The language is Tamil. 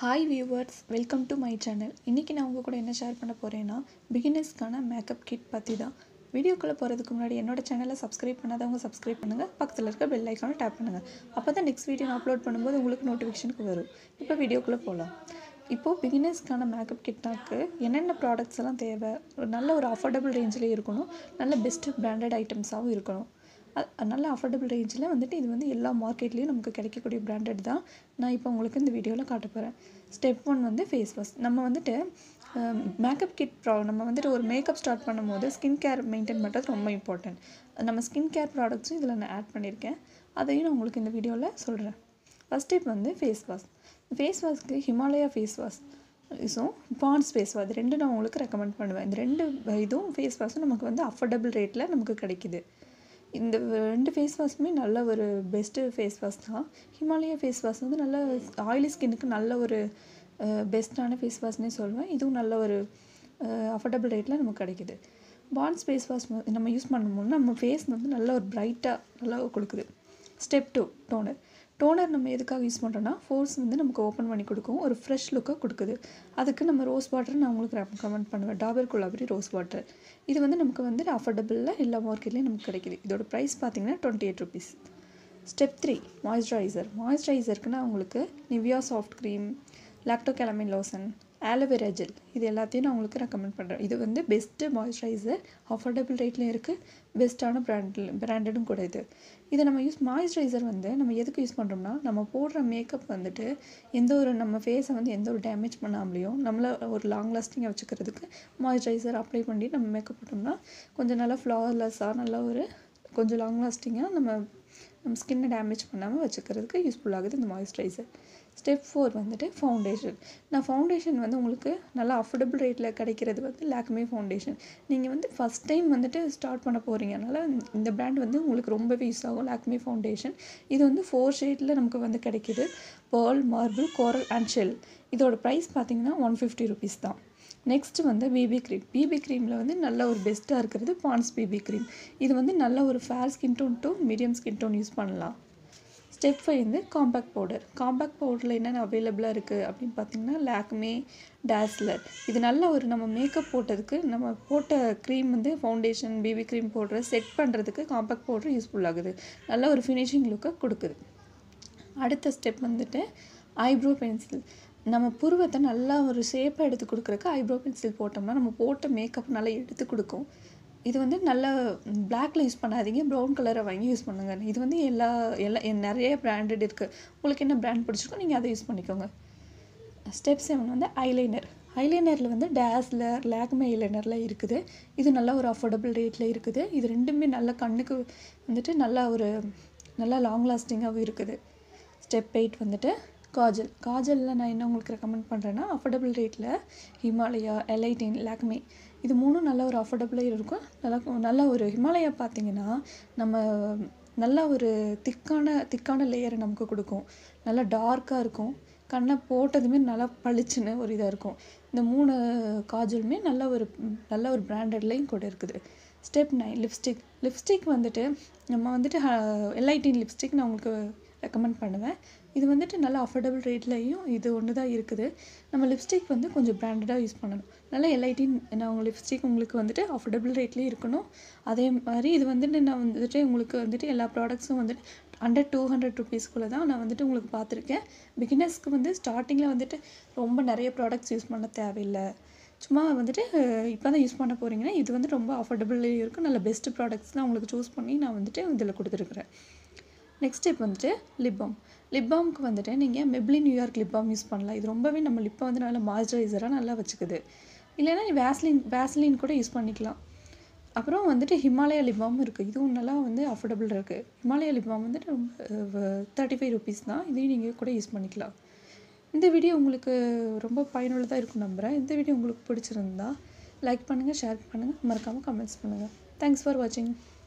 hi viewers welcome to my channel இன்றைக்கி நான் உங்கள் கூட என்ன ஷேர் பண்ண போகிறேன்னா பிகினர்ஸ்க்கான மேக்கப் கிட் பற்றி தான் வீடியோக்குள்ளே போகிறதுக்கு முன்னாடி என்னோட சேனலை சப்ஸ்கிரைப் பண்ணாதவங்க சப்ஸ்கிரைப் பண்ணுங்கள் பக்கத்தில் இருக்க பெல் ஐக்கானை டேப் பண்ணுங்கள் அப்போ தான் நெக்ஸ்ட் வீடியோ நான் அப்லோட் பண்ணும்போது உங்களுக்கு நோட்டிஃபிகேஷனுக்கு வரும் இப்போ வீடியோக்குள்ளே போகலாம் இப்போது பிகினர்ஸ்க்கான மேக்கப் கிட்னாக்கு என்னென்ன ப்ராடக்ட்ஸ் எல்லாம் தேவை ஒரு நல்ல ஒரு அஃபோர்டபுள் ரேஞ்சிலே இருக்கணும் நல்ல பெஸ்ட்டு பிராண்டட் ஐட்டம்ஸாகவும் இருக்கணும் அ- நல்ல அஃபோர்டபுள் ரேஞ்சில் வந்துட்டு இது வந்து எல்லா மார்க்கெட்லேயும் நமக்கு கிடைக்கக்கூடிய பிராண்டட் தான் நான் இப்போ உங்களுக்கு இந்த வீடியோவில் காட்ட போகிறேன் ஸ்டெப் ஒன் வந்து ஃபேஸ் வாஷ் நம்ம வந்துட்டு மேக்கப் கிட் ப்ரா நம்ம வந்துட்டு ஒரு மேக்கப் ஸ்டார்ட் பண்ணும்போது ஸ்கின் கேர் மெயின்டைன் பண்ணுறது ரொம்ப இம்பார்ட்டன்ட் நம்ம ஸ்கின் கேர் ப்ராடக்ட்ஸும் இதில் நான் ஆட் பண்ணியிருக்கேன் அதையும் நான் உங்களுக்கு இந்த வீடியோவில் சொல்கிறேன் ஃபஸ்ட் ஸ்டெப் வந்து ஃபேஸ் வாஷ் ஃபேஸ் வாஷ்க்கு Himalaya face wash so Pond's face wash இது ரெண்டு நான் உங்களுக்கு ரெக்கமெண்ட் பண்ணுவேன் இந்த ரெண்டு இதுவும் ஃபேஸ் வாஷும் நமக்கு வந்து அஃபோர்டபுள் ரேட்டில் நமக்கு கிடைக்குது இந்த ரெண்டு ஃபேஸ் வாஷுமே நல்ல ஒரு பெஸ்ட்டு ஃபேஸ் வாஷ் தான் ஹிமாலயா ஃபேஸ் வாஷ் வந்து நல்ல ஆயிலி ஸ்கின்னுக்கு நல்ல ஒரு பெஸ்ட்டான ஃபேஸ் வாஷ்னே சொல்லுவேன் இதுவும் நல்ல ஒரு அஃபோர்டபுள் ரேட்டில் நமக்கு கிடைக்குது பாண்ட்ஸ் ஃபேஸ் வாஷ் நம்ம யூஸ் பண்ணும்போது நம்ம ஃபேஸ் வந்து நல்ல ஒரு பிரைட்டாக நல்லா கொடுக்குது ஸ்டெப் டூ டோனர் டோனர் நம்ம எதுக்காக யூஸ் பண்ணுறோன்னா ஃபோர்ஸ் வந்து நமக்கு ஓப்பன் பண்ணி கொடுக்கும் ஒரு ஃப்ரெஷ் லுக்கை கொடுக்குது அதுக்கு நம்ம ரோஸ் வாட்டர் நான் உங்களுக்கு ரெக்கமெண்ட் பண்ணுவேன் டாபர் குலாபரி ரோஸ் வாட்டர் இது வந்து நமக்கு வந்து அஃபோர்டபுளில் எல்லா மார்க்கெட்லேயும் நமக்கு கிடைக்குது இதோட ப்ரைஸ் பார்த்தீங்கன்னா twenty eight rupees step three moisturiser மாய்ஸ்சரைசருக்குன்னா உங்களுக்கு Nivea soft cream Lacto Calamine lotion aloe vera gel இது எல்லாத்தையும் நான் உங்களுக்கு ரெக்கமெண்ட் பண்ணுறேன் இது வந்து பெஸ்ட்டு மாய்ஸ்சரைசர் அஃபோர்டபுள் ரேட்லேயும் இருக்குது பெஸ்ட்டான பிராண்டில் பிராண்டடும் கூட இது இதை நம்ம யூஸ் மாய்ஸ்சரைசர் வந்து நம்ம எதுக்கு யூஸ் பண்ணுறோம்னா நம்ம போடுற மேக்கப் வந்துட்டு எந்த ஒரு நம்ம ஃபேஸை வந்து எந்த ஒரு டேமேஜ் பண்ணாமலையும் நம்மளை ஒரு லாங் லாஸ்டிங்காக வச்சுக்கிறதுக்கு மாய்ஸ்சரைசர் அப்ளை பண்ணி நம்ம மேக்கப் போட்டோம்னா கொஞ்சம் நல்லா ஃப்ளார்லெஸ்ஸாக நல்லா ஒரு கொஞ்சம் லாங் லாஸ்டிங்காக நம்ம நம்ம ஸ்கின்னை டேமேஜ் பண்ணாமல் வச்சுக்கிறதுக்கு யூஸ்ஃபுல் ஆகுது இந்த மாய்ஸ்சரைசர் ஸ்டெப் ஃபோர் வந்துட்டு ஃபவுண்டேஷன் நான் ஃபவுண்டேஷன் வந்து உங்களுக்கு நல்லா அஃபோர்டபுள் ரேட்டில் கிடைக்கிறது வந்து லாக்மே ஃபவுண்டேஷன் நீங்கள் வந்து ஃபஸ்ட் டைம் வந்துட்டு ஸ்டார்ட் பண்ண போகிறீங்கனால இந்த பிராண்ட் வந்து உங்களுக்கு ரொம்பவே யூஸ் ஆகும் லாக்மே ஃபவுண்டேஷன் இது வந்து ஃபோர் ஷேடில் நமக்கு வந்து கிடைக்கிது pearl marble coral and shell இதோட ப்ரைஸ் பார்த்தீங்கன்னா ஒன் ஃபிஃப்டி ருபீஸ் தான் நெக்ஸ்ட் வந்து பிபி க்ரீம் பிபி க்ரீமில் வந்து நல்ல ஒரு பெஸ்ட்டாக இருக்கிறது பான்ஸ் பிபி க்ரீம் இது வந்து நல்ல ஒரு fair skin tone to medium skin tone use பண்ணலாம் ஸ்டெப் ஃபைவ் வந்து காம்பேக்ட் பவுடர் காம்பேக்ட் பவுடரில் என்னென்ன அவைலபிளாக இருக்குது அப்படின்னு பார்த்தீங்கன்னா லாக்மே டேஸ்லர் இது நல்ல ஒரு நம்ம மேக்கப் போட்டதுக்கு நம்ம போட்ட க்ரீம் வந்து ஃபவுண்டேஷன் பிபி க்ரீம் போடுற செட் பண்ணுறதுக்கு காம்பேக்ட் பவுடர் யூஸ்ஃபுல் ஆகுது நல்ல ஒரு ஃபினிஷிங் லுக்கை கொடுக்குது அடுத்த ஸ்டெப் வந்துட்டு ஐப்ரோ பென்சில் நம்ம புருவத்தை நல்லா ஒரு ஷேப்பாக எடுத்து கொடுக்குறக்கு ஐப்ரோ பென்சில் போட்டோம்னா நம்ம போட்ட மேக்கப் நல்லா எடுத்து கொடுக்கும் இது வந்து நல்ல பிளாக்ல யூஸ் பண்ணாதீங்க ப்ரௌன் கலரை வாங்கி யூஸ் பண்ணுங்க இது வந்து எல்லா எல்லா நிறைய பிராண்டட் இருக்குது உங்களுக்கு என்ன பிராண்ட் பிடிச்சிருக்கோ நீங்கள் அதை யூஸ் பண்ணிக்கோங்க ஸ்டெப் செவன் வந்து ஐலைனர் ஐலைனரில் வந்து டேஸ்லர் லேக்மே ஐலைனரில் இருக்குது இது நல்ல ஒரு அஃபோர்டபுள் ரேட்டில் இருக்குது இது ரெண்டுமே நல்ல கண்ணுக்கு வந்துட்டு நல்ல ஒரு நல்லா லாங் லாஸ்டிங்காகவும் இருக்குது ஸ்டெப் எயிட் வந்துட்டு காஜல் காஜலில் நான் என்ன உங்களுக்கு ரெக்கமெண்ட் பண்ணுறேன்னா அஃபோர்டபுள் ரேட்டில் ஹிமாலயா எலைட்டின் லாக்மே இது மூணும் நல்ல ஒரு அஃபோர்டபுளாக இருக்கும் நல்லா நல்ல ஒரு ஹிமாலயா பார்த்தீங்கன்னா நம்ம நல்ல ஒரு திக்கான திக்கான லேயரை நமக்கு கொடுக்கும் நல்லா டார்க்காக இருக்கும் கண்ணை போட்டதுமே நல்லா பளிச்சுன்னு ஒரு இதாக இருக்கும் இந்த மூணு காஜலுமே நல்ல ஒரு நல்ல ஒரு பிராண்டட்லேயும் கூட இருக்குது ஸ்டெப் நைன் லிப்ஸ்டிக் லிப்ஸ்டிக் வந்துட்டு நம்ம வந்துட்டு எல்ஐடின் லிப்ஸ்டிக் நான் உங்களுக்கு ரெக்கமெண்ட் பண்ணுவேன் இது வந்துட்டு நல்ல அஃபோர்டபுள் ரேட்லேயும் இது ஒன்று தான் இருக்குது நம்ம லிப்ஸ்டிக் வந்து கொஞ்சம் பிராண்டடாக யூஸ் பண்ணணும் நல்ல எல்ஐடின் நான் உங்கள் லிப்ஸ்டிக் உங்களுக்கு வந்துட்டு அஃபோர்டபுள் ரேட்லேயும் இருக்கணும் அதே மாதிரி இது வந்துட்டு நான் வந்துட்டு உங்களுக்கு வந்துட்டு எல்லா ப்ராடக்ட்ஸும் வந்துட்டு அண்டர் டூ ஹண்ட்ரட் ருபீஸ்க்குள்ளே தான் நான் வந்துட்டு உங்களுக்கு பார்த்துருக்கேன் பிகினர்ஸ்க்கு வந்து ஸ்டார்டிங்கில் வந்துட்டு ரொம்ப நிறைய ப்ராடக்ட்ஸ் யூஸ் பண்ண தேவையில்லை சும்மா வந்துட்டு இப்போ தான் யூஸ் பண்ண போகிறீங்கன்னா இது வந்து ரொம்ப அஃபோர்டபுள்லேயும் இருக்கும் நல்ல பெஸ்ட் ப்ராடக்ட்ஸ் தான் உங்களுக்கு சூஸ் பண்ணி நான் வந்துட்டு இதில் கொடுத்துருக்குறேன் நெக்ஸ்ட் ஸ்டெப் வந்துட்டு லிப் பாம் லிப் பாம்க்கு வந்துட்டு நீங்கள் Maybelline New York lip balm use பண்ணலாம் இது ரொம்பவே நம்ம லிப்பை வந்து நல்லா மாய்ஸ்சரைசராக நல்லா வச்சுக்குது இல்லைன்னா நீ வேஸ்லின் வேஸ்லின் கூட யூஸ் பண்ணிக்கலாம் அப்புறம் வந்துட்டு ஹிமாலயா லிப் பாம் இருக்குது இதுவும் நல்லா வந்து அஃபோர்டபுள் இருக்குது ஹிமாலயா லிப் பாம் வந்துட்டு ரொம்ப தேர்ட்டி ஃபைவ் ருபீஸ் தான் இதையும் நீங்கள் கூட யூஸ் பண்ணிக்கலாம் இந்த வீடியோ உங்களுக்கு ரொம்ப பயனுள்ளதாக இருக்கும் நம்புகிறேன் இந்த வீடியோ உங்களுக்கு பிடிச்சிருந்தா லைக் பண்ணுங்கள் ஷேர் பண்ணுங்கள் மறக்காமல் கமெண்ட்ஸ் பண்ணுங்கள் தேங்க்ஸ் ஃபார் வாட்சிங்